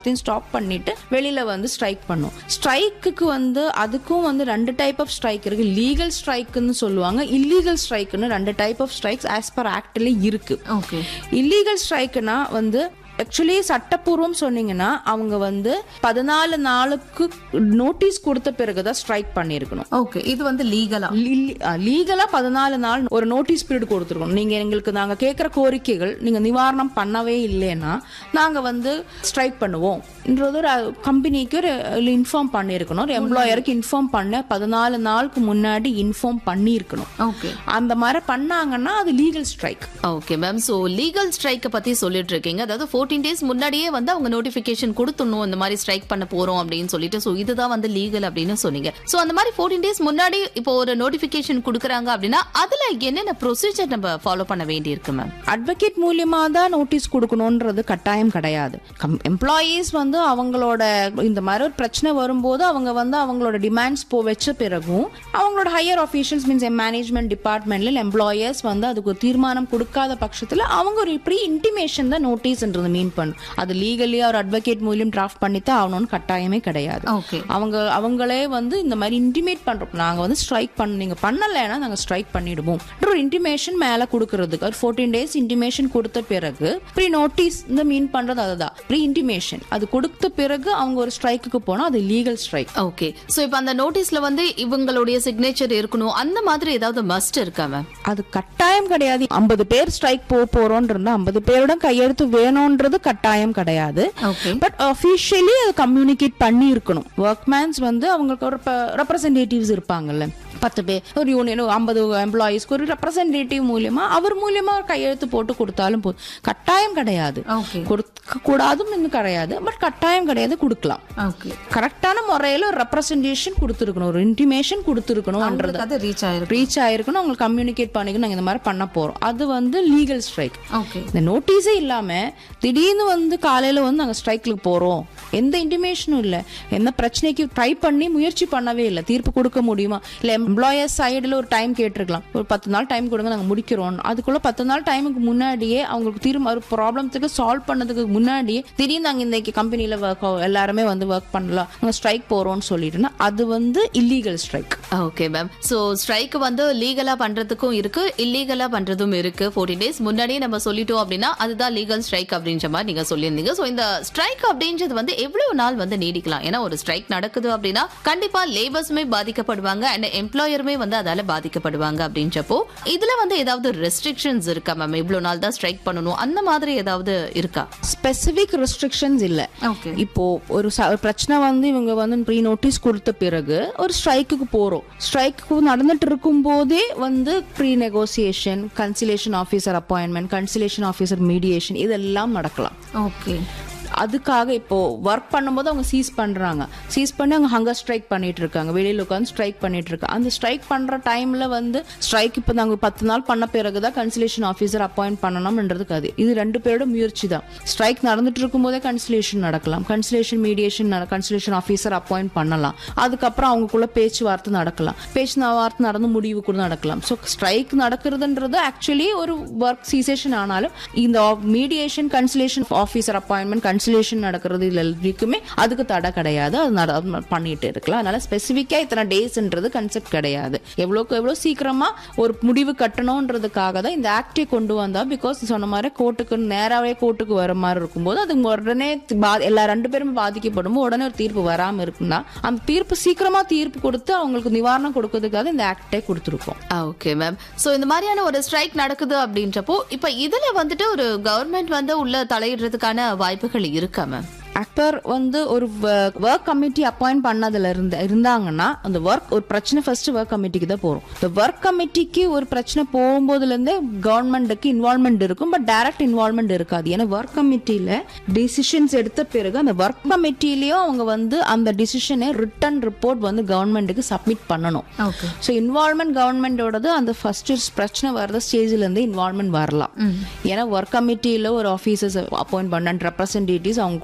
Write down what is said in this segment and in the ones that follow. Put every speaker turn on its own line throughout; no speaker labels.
Stop பண்ணிட்டு வெளியில வந்து ஸ்ட்ரைக் பண்ணும் ஸ்ட்ரைக்குக்கு வந்து அதுக்கும் வந்து ரெண்டு டைப் ஆஃப் ஸ்ட்ரைக் இருக்கு லீகல் ஸ்ட்ரைக்குன்னு சொல்லுவாங்க இல்லீகல் ஸ்ட்ரைக்குன்னு ரெண்டு type of strikes as per ஆக்ட்ல இருக்கு
ஓகே
இல்லீகல் ஸ்ட்ரைக்குனா வந்து ஆக்சுவலி சட்டப்பூர்வம் சொன்னீங்கன்னா அவங்க வந்து பதினாலு நாளுக்கு நோட்டீஸ் கொடுத்த பிறகுதான் ஸ்ட்ரைக் பண்ணியிருக்கணும்
ஓகே இது வந்து லீகலா
லீகலா பதினாலு நாள் ஒரு நோட்டீஸ் பீரியட் கொடுத்துருக்கணும் நீங்க எங்களுக்கு நாங்க கேட்குற கோரிக்கைகள் நீங்க நிவாரணம் பண்ணவே இல்லைன்னா நாங்க வந்து ஸ்ட்ரைக் பண்ணுவோம்ன்றது ஒரு கம்பெனிக்கு ஒரு இன்ஃபார்ம் பண்ணியிருக்கணும் ஒரு எம்ப்ளாயருக்கு இன்ஃபார்ம் பண்ண பதினாலு நாளுக்கு முன்னாடி இன்ஃபார்ம் பண்ணியிருக்கணும்
ஓகே
அந்த மாதிரி பண்ணாங்கன்னா அது legal strike
okay ma'am so legal ஸ்ட்ரைக்க பத்தி சொல்லிட்டு இருக்கீங்க அதாவது ஃபோர்டீன் டேஸ் முன்னாடியே வந்து அவங்க நோட்டிபிகேஷன் கொடுத்துடணும் இந்த மாதிரி ஸ்ட்ரைக் பண்ண போறோம் அப்படின்னு சொல்லிட்டு சோ இதுதான் வந்து லீகல் அப்படின்னு சொன்னீங்க சோ அந்த மாதிரி ஃபோர்டீன் டேஸ் முன்னாடி இப்போ ஒரு நோட்டிபிகேஷன் கொடுக்குறாங்க அப்படின்னா அதுல என்னென்ன ப்ரொசீஜர் நம்ம ஃபாலோ பண்ண வேண்டி இருக்கு மேம்
அட்வொகேட் மூலியமா தான் நோட்டீஸ் கொடுக்கணுன்றது கட்டாயம் கிடையாது எம்ப்ளாயீஸ் வந்து அவங்களோட இந்த மாதிரி ஒரு பிரச்சனை வரும்போது அவங்க வந்து அவங்களோட டிமாண்ட்ஸ் போ வச்ச பிறகும் அவங்களோட ஹையர் ஆஃபீஷியல்ஸ் மீன்ஸ் மேனேஜ்மெண்ட் டிபார்ட்மெண்ட்ல எம்ப்ளாயர்ஸ் வந்து அதுக்கு ஒரு தீர்மானம் கொடுக்காத பட்சத்தில் அவங்க ஒரு ப்ரீ இன்டிமேஷன் தான் நோட்டீஸ்ன்றது மீன் பண்ணும் அது லீகலி ஒரு அட்வொகேட் மூலியம் டிராஃப்ட் பண்ணித்தான் ஆகணும்னு கட்டாயமே கிடையாது
ஓகே
அவங்க அவங்களே வந்து இந்த மாதிரி இன்டிமேட் பண்றோம் நாங்க வந்து ஸ்ட்ரைக் பண்ண நீங்க பண்ணலைன்னா நாங்க ஸ்ட்ரைக் பண்ணிடுவோம் ஒரு இன்டிமேஷன் மேல கொடுக்கறதுக்கு ஒரு ஃபோர்டீன் டேஸ் இன்டிமேஷன் கொடுத்த பிறகு ப்ரீ நோட்டீஸ் இந்த மீன் பண்றது அதுதான் ப்ரீ இன்டிமேஷன் அது கொடுத்த பிறகு அவங்க ஒரு ஸ்ட்ரைக்குக்கு போனா அது லீகல் ஸ்ட்ரைக்
ஓகே சோ இப்போ அந்த நோட்டீஸ்ல வந்து இவங்களுடைய சிக்னேச்சர் இருக்கணும் அந்த மாதிரி ஏதாவது மஸ்ட் இருக்கா மேம்
அது கட்டாயம் கிடையாது ஐம்பது பேர் ஸ்ட்ரைக் போக போறோம்னு இருந்தா ஐம்பது பேரோட கையெழுத்து வேணும்ன்றது கட்டாயம் கிடையாது
ஓகே
பட் அஃபிஷியலி அதை கம்யூனிகேட் பண்ணி இருக்கணும் ஒர்க்மேன்ஸ் வந்து அவங்களுக்கு ஒரு ரெப்ரசன்டேட்டிவ்ஸ் இருப்பாங்கல்ல பத்து பேர் ஒரு யூனியன் ஐம்பது எம்ப்ளாயீஸ்க்கு ஒரு ரெப்ரசன்டேட்டிவ் மூலியமா அவர் மூலியமா ஒரு கையெழுத்து போட்டு கொடுத்தாலும் போதும் கட்டாயம் கிடையாது
ஓகே
கொடுக்க கூடாதும் இன்னும் கிடையாது பட் கட்டாயம் கிடையாது கொடுக்கலாம்
ஓகே
கரெக்டான முறையில ஒரு ரெப்ரசன்டேஷன் கொடுத்துருக்கணும் ஒரு இன்டிமேஷன் கொடுத்துருக்கணும்ன்றது
அது ரீச் ஆயிருக்கு
ரீச் ஆயிருக்கணும் அவங்களுக்கு கம்யூனிகேட் பண்ணிக்கணும் நாங்க இந்த மாதிரி பண்ண போறோம் அது வந்து லீகல் ஸ்ட்ரைக்
ஓகே
இந்த நோட்டீஸே இல்லாம திடீர்னு வந்து காலையில வந்து நாங்க ஸ்ட்ரைக்ல போறோம் எந்த இன்டிமேஷனும் இல்ல எந்த பிரச்சனைக்கு ட்ரை பண்ணி முயற்சி பண்ணவே இல்லை தீர்ப்பு கொடுக்க முடியுமா இல்ல எம்ப்ளாயர்ஸ் சைடுல ஒரு டைம் கேட்டிருக்கலாம் ஒரு பத்து நாள் டைம் கொடுங்க நாங்க முடிக்கிறோம் அதுக்குள்ள பத்து நாள் டைமுக்கு முன்னாடியே அவங்களுக்கு தீர்வு ஒரு ப்ராப்ளத்துக்கு சால்வ் பண்ணதுக்கு முன்னாடியே திடீர்னு நாங்க இந்த கம்பெனில ஒர்க் எல்லாருமே வந்து ஒர்க் பண்ணலாம் நாங்க ஸ்ட்ரைக் போறோம்னு சொல்லிட்டுனா அது வந்து illegal strike
okay ma'am so strike வந்து லீகலா பண்றதுக்கும் இருக்கு இல்லீகலா பண்றதும் இருக்கு 14 டேஸ் முன்னாடியே நம்ம சொல்லிட்டோம் அப்படின்னா அதுதான் லீகல் ஸ்ட்ரைக் அப்படின்ற மாதிரி நீங்க சொல்லியிருந்தீங்க சோ இந்த ஸ்ட்ரைக் அப்படின்றது வந்து எவ்வளவு நாள் வந்து நீடிக்கலாம் ஏன்னா ஒரு ஸ்ட்ரைக் நடக்குது அப்படின்னா கண்டிப்பா லேபர்ஸுமே பாதிக்கப்படுவாங்க அண்ட் எம்ப்ளாயருமே வந்து அதால பாதிக்கப்படுவாங்க அப்படின்றப்போ இதுல வந்து ஏதாவது ரெஸ்ட்ரிக்ஷன்ஸ் இருக்கா மேம் இவ்வளவு நாள் தான் ஸ்ட்ரைக் பண்ணணும் அந்த மாதிரி ஏதாவது இருக்கா
ஸ்பெசிபிக் ரெஸ்ட்ரிக்ஷன்ஸ் இல்ல
ஓகே
இப்போ ஒரு ச- ஒரு பிரச்சனை வந்து இவங்க வந்து ப்ரீ நோட்டீஸ் கொடுத்த பிறகு ஒரு ஸ்ட்ரைக்குக்கு போறோம் ஸ்ட்ரைக்கு நடந்துட்டு இருக்கும் போதே வந்து pre negotiation conciliation officer appointment conciliation officer mediation இதெல்லாம் நடக்கலாம்
ஓகே
அதுக்காக இப்போ ஒர்க் பண்ணும்போது அவங்க சீஸ் பண்றாங்க சீஸ் பண்ணி அவங்க ஹங்கர் ஸ்ட்ரைக் பண்ணிட்டு இருக்காங்க வெளியில உட்காந்து ஸ்ட்ரைக் பண்ணிட்டு இருக்காங்க அந்த ஸ்ட்ரைக் பண்ற டைம்ல வந்து ஸ்ட்ரைக் இப்போ நாங்க பத்து நாள் பண்ண பிறகுதான் கன்சிலேஷன் ஆஃபீஸர் அப்பாயிண்ட் பண்ணணும்ன்றதுக்கு அது இது ரெண்டு பேரோட முயற்சி தான் ஸ்ட்ரைக் நடந்துட்டு இருக்கும் போதே கன்சிலேஷன் நடக்கலாம் conciliation mediation conciliation officer appoint பண்ணலாம் அதுக்கப்புறம் அவங்களுக்குள்ள பேச்சுவார்த்தை நடக்கலாம் பேச்சு வார்த்தை நடந்து முடிவு கூட நடக்கலாம் ஸோ ஸ்ட்ரைக் நடக்கிறதுன்றது ஆக்சுவலி ஒரு ஒர்க் சீசேஷன் ஆனாலும் இந்த mediation conciliation officer appointment conciliation நடக்கிறது இதுல எல்லாருக்குமே அதுக்கு தடை கிடையாது அது நட- அது பண்ணிட்டு இருக்கலாம் அதனால ஸ்பெசிஃபிக்கா இத்தனை டேஸ்ன்றது கன்செப்ட் கிடையாது எவ்வளோக்கு எவ்வளோ சீக்கிரமா ஒரு முடிவு கட்டணுன்றதுக்காக தான் இந்த ஆக்டை கொண்டு வந்தா பிகாஸ் சொன்ன மாதிரி கோர்ட்டுக்கு நேராவே கோர்ட்டுக்கு வர மாதிரி இருக்கும்போது அது உடனே பா- எல்லா ரெண்டு பேரும் பாதிக்கப்படும் போது உடனே ஒரு தீர்ப்பு வராம இருக்குன்னா அந்த தீர்ப்பு சீக்கிரமா தீர்ப்பு கொடுத்து அவங்களுக்கு நிவாரணம் கொடுக்கறதுக்காக இந்த ஆக்டே கொடுத்துருக்கோம்
ஓகே மேம் சோ இந்த மாதிரியான ஒரு ஸ்ட்ரைக் நடக்குது அப்படின்றப்போ இப்ப இதுல வந்துட்டு ஒரு கவர்மெண்ட் வந்து உள்ள தலையிடுறதுக்கான வாய்ப்புகள் இருக்கா மேம்
ஆக்டர் வந்து ஒரு ஒர்க் கமிட்டி அப்பாயிண்ட் பண்ணதுல இருந்து இருந்தாங்கன்னா அந்த ஒர்க் ஒரு பிரச்சனை ஃபர்ஸ்ட் ஒர்க் கமிட்டிக்கு தான் போறோம் இந்த ஒர்க் கமிட்டிக்கு ஒரு பிரச்சனை போகும்போதுல இருந்தே கவர்மெண்ட்டுக்கு இன்வால்மெண்ட் இருக்கும் பட் டைரக்ட் இன்வால்மெண்ட் இருக்காது ஏன்னா ஒர்க் கமிட்டியில டிசிஷன்ஸ் எடுத்த பிறகு அந்த ஒர்க் கமிட்டிலயும் அவங்க வந்து அந்த டிசிஷனை ரிட்டன் ரிப்போர்ட் வந்து கவர்மெண்ட்டுக்கு சப்மிட் பண்ணணும்
ஓகே
ஸோ இன்வால்மெண்ட் கவர்மெண்டோடது அந்த ஃபர்ஸ்ட் பிரச்சனை வர்ற ஸ்டேஜ்ல இருந்து இன்வால்மெண்ட் வரலாம் ஏன்னா ஒர்க் கமிட்டியில ஒரு ஆஃபீஸர்ஸ் அப்பாயிண்ட் பண்ண ரெப்ரசன்டேட்டிவ்ஸ் அவங்களுக்குள்ள ஒரு தீர்மானம்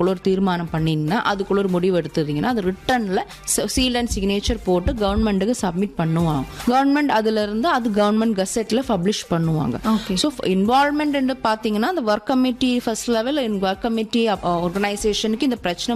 தீர்மானம் பண்ணிங்கன்னா அதுக்குள்ள ஒரு முடிவு எடுத்துறீங்கன்னா அது ரிட்டர்ன்ல சீல் அண்ட் சிக்னேச்சர் போட்டு கவர்மெண்ட்டுக்கு சப்மிட் பண்ணுவாங்க கவர்மெண்ட் அதுல இருந்து அது கவர்மெண்ட் கசெட்ல பப்ளிஷ் பண்ணுவாங்க
Okay.
ஸோ இன்வால்மெண்ட் பாத்தீங்கன்னா அந்த work committee first level work committee ஆர்கனைசேஷனுக்கு இந்த பிரச்சனை